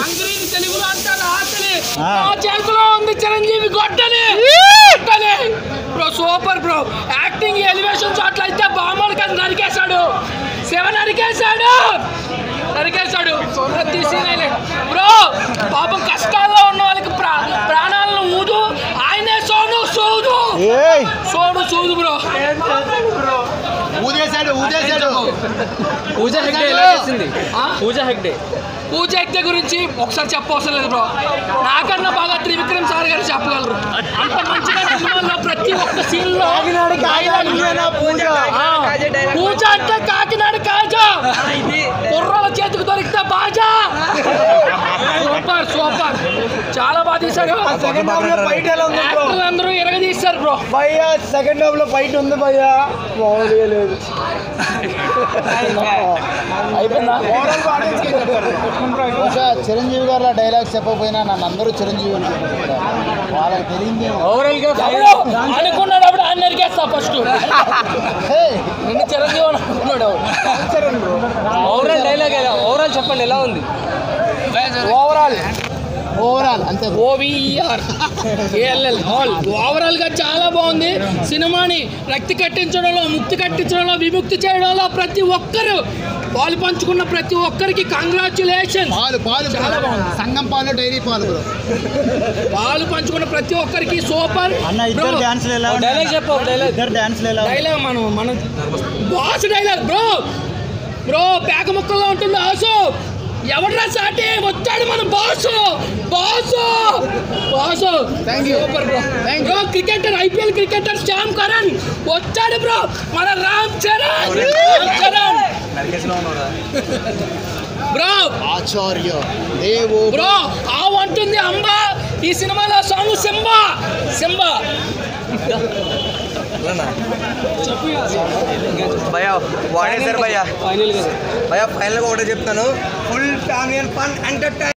అంగ్రీని తెలుగులో అంటారు ఆకలి ఆ. ఆ చేతిలో ఉంది చిరంజీవి గొడ్డలి గొడ్డలి bro super bro acting elevation షాట్లు అయితే బామ్మలు కదా నరికేశాడు శివ నరికేశాడు నరికేశాడు ప్రతి సీన్ హైలైట్ బ్రో పాపం కష్టాల్లో ఉన్న వాళ్ళకి ప్రా ప్రాణాలను ఊదు ఆయనే సోను సోదు ఏయ్ సోను సోదు బ్రో ఊదేశాడు ఊదేశాడు పూజ హెగ్డే ఎలా చేసింది ఆ? పూజ హెగ్డే పూజ యజ్ఞ గురించి ఒకసారి చెప్పవసరం లేదు బ్రో నాకన్నా బాగా త్రివిక్రమ్ సార్ గారు చెప్పగలరు అంత మంచిగా సినిమాలో ప్రతి ఒక్క సీన్ లో ఆ, పూజ అంటే కాకినాడ కాజా కుర్రాల చేతికి దొరికితే బాజా సూపర్ సూపర్ చాలా బాగా తీశారు సెకండ్ హాఫ్ లో ఫైట్ ఎలా ఉంది బ్రో యాక్టర్లు అందరూ ఎరగదీశారు బ్రో భయ్యా సెకండ్ హాఫ్ లో ఫైట్ ఉంది భయ్యా మామూలుగా లేదు అయిపోయిందా బహుశా చిరంజీవి గారు డైలాగ్స్ చెప్పకపోయినా నన్ను అందరూ చిరంజీవి అనుకుంటున్నారు వాళ్ళకి తెలియదు ఓవరాల్ గా ఎవరు అనుకున్నాడు ఆయన నరికేస్తా ఫస్ట్ హే నిన్ను చిరంజీవి అని అనుకున్నాడు ఓవరాల్ డైలాగ్ ఎలా ఓవరాల్ చెప్పండి ఎలా ఉంది ఓవరాల్ ఓవరాల్ అంతే ఓవిఆర్ ఏఎల్ఎల్ ఆల్ ఓవరాల్ గా చాలా బాగుంది సినిమాని రక్తి కట్టించడంలో ముక్తి కట్టించడంలో విముక్తి చేయడంలో ప్రతి ఒక్కరు పాలు పంచుకున్న ప్రతి ఒక్కరికి కంగ్రాచులేషన్ పాలు పాలు చాలా బాగుంది. సంగం పాలు డైరీ పాలు బ్రో పాలు పంచుకున్న ప్రతి ఒక్కరికి సూపర్ అన్న ఇద్దరు డాన్స్లు ఎలా డైలాగ్ చెప్పు డైలాగ్ ఇద్దరు డాన్స్లు ఎలా డైలాగ్ మనం మనం బాస్ డైలాగ్ బ్రో బ్రో పేక ముక్కల్లో ఉంటుంది ఆసు ఎవడ్రా సాటి వచ్చాడు మన boss boss boss Thank you. Super bro bro cricketer IPL cricketer Sam Curran వచ్చాడు బ్రో మన రామ్ చరణ్ రామ్ చరణ్ బ్రో ఆచార్య దేవో బ్రో ఆవు అంటుంది అంబ ఈ సినిమాలో సాంగ్ సింబా సింబా భయ వాడేశారు భయ ఫైనల్ గా భయ ఫైనల్ గా ఒకటే చెప్తాను full family and fun entertain